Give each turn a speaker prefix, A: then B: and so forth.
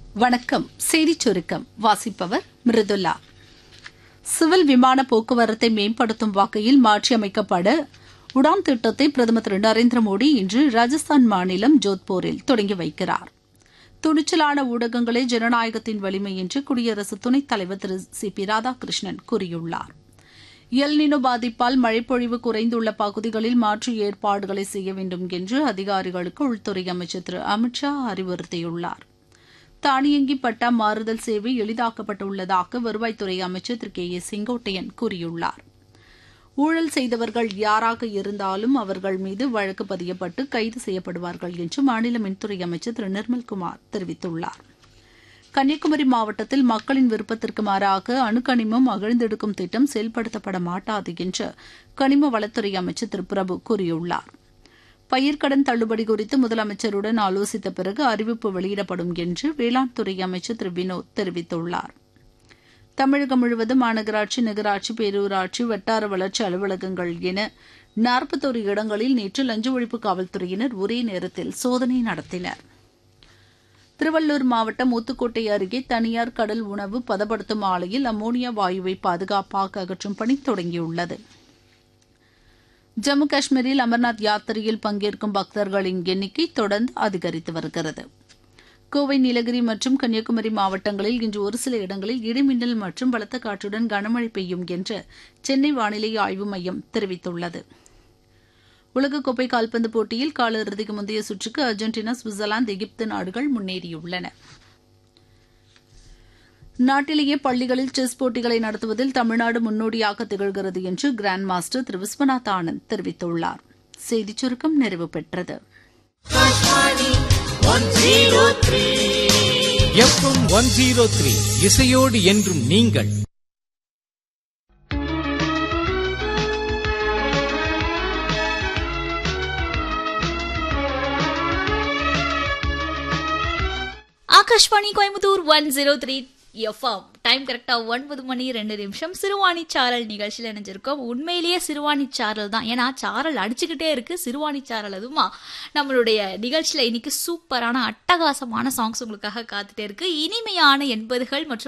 A: வணக்கம் செய்திச் சுருக்கம் வாசிப்பவர் மிருதுல்லா சிவில் விமான போக்குவரத்தை மேம்படுத்தும் வகையில் மாற்றியமைக்கப்பட உடான் திட்டத்தை பிரதமர் திரு நரேந்திர மோடி இன்று ராஜஸ்தான் மாநிலம் ஜோத்பூரில் தொடங்கி வைக்கிறார் துணிச்சலான ஊடகங்களே ஜனநாயகத்தின் வலிமை என்று குடியரசு துணைத் தலைவர் திரு சி பி ராதாகிருஷ்ணன் கூறியுள்ளார் எல்னினோ பாதிப்பால் மழைப்பொழிவு குறைந்துள்ள பகுதிகளில் மாற்று ஏற்பாடுகளை செய்ய வேண்டும் என்று அதிகாரிகளுக்கு உள்துறை அமைச்சர் திரு அமித்ஷா அறிவுறுத்தியுள்ளார் தானியங்கி பட்டா மாறுதல் சேவை எளிதாக்கப்பட்டுள்ளதாக வருவாய்த்துறை அமைச்சர் திரு கே ஏ செங்கோட்டையன் கூறியுள்ளார் ஊழல் செய்தவர்கள் யாராக இருந்தாலும் அவர்கள் மீது வழக்கு பதியப்பட்டு கைது செய்யப்படுவார்கள் என்று மாநில மின்துறை அமைச்சர் திரு நிர்மல்குமார் தெரிவித்துள்ளார் கன்னியாகுமரி மாவட்டத்தில் மக்களின் விருப்பத்திற்கு மாறாக அணுக்கனிமம் அகழ்ந்தெடுக்கும் திட்டம் செயல்படுத்தப்பட மாட்டாது என்று கனிம வளத்துறை அமைச்சர் திரு பிரபு கூறியுள்ளார் பயிர்க்கடன் தள்ளுபடி குறித்து முதலமைச்சருடன் ஆலோசித்த பிறகு அறிவிப்பு வெளியிடப்படும் என்று வேளாண் துறை அமைச்சர் திரு வினோத் தெரிவித்துள்ளார் தமிழகம் முழுவதும் மாநகராட்சி நகராட்சி பேரூராட்சி வட்டார வளர்ச்சி அலுவலகங்கள் என நாற்பத்தோரு இடங்களில் நேற்று லஞ்ச ஒழிப்பு காவல்துறையினர் ஒரே நேரத்தில் சோதனை நடத்தினர் திருவள்ளூர் மாவட்டம் ஊத்துக்கோட்டை அருகே தனியார் கடல் உணவு பதப்படுத்தும் ஆலையில் அம்மோனியா வாயுவை பாதுகாப்பாக அகற்றும் பணி தொடங்கியுள்ளது ஜம்மு காஷ்மீரில் அமர்நாத் யாத்திரையில் பங்கேற்கும் பக்தர்களின் எண்ணிக்கை தொடர்ந்து அதிகரித்து வருகிறது கோவை நீலகிரி மற்றும் கன்னியாகுமரி மாவட்டங்களில் இன்று ஒரு சில இடங்களில் இடிமின்னல் மற்றும் பலத்த காற்றுடன் கனமழை பெய்யும் என்று சென்னை வானிலை ஆய்வு மையம் தெரிவித்துள்ளது உலகக்கோப்பை கால்பந்து போட்டியில் காலிறுதிக்கு முந்தைய சுற்றுக்கு அர்ஜென்டினா சுவிட்சர்லாந்து எகிப்து நாடுகள் முன்னேறியுள்ளன நாட்டிலேயே பள்ளிகளில் செஸ் போட்டிகளை நடத்துவதில் தமிழ்நாடு முன்னோடியாக திகழ்கிறது என்று கிராண்ட் மாஸ்டர் திரு விஸ்வநாத் ஆனந்த் தெரிவித்துள்ளார் செய்திச் சுருக்கம் நிறைவு பெற்றது
B: எஃப்எம் ஒன் ஜீரோ த்ரீ இசையோடு என்றும் நீங்கள்
C: Akashvani Coimbatore one zero three FM time கரெக்டாக ஒன்பது மணி ரெண்டு நிமிஷம் சிறுவாணி சாரல் நிகழ்ச்சியில் இணைஞ்சிருக்கோம் உண்மையிலேயே சிறுவாணி சாரல் தான் ஏன்னா சாரல் அடிச்சுக்கிட்டே இருக்கு சிறுவாணி சாரல் அதுமா நம்மளுடைய நிகழ்ச்சியில் இன்னைக்கு சூப்பரான அட்டகாசமான சாங்ஸ் உங்களுக்காக காத்துட்டே இருக்கு இனிமையான எண்பதுகள் மற்றும்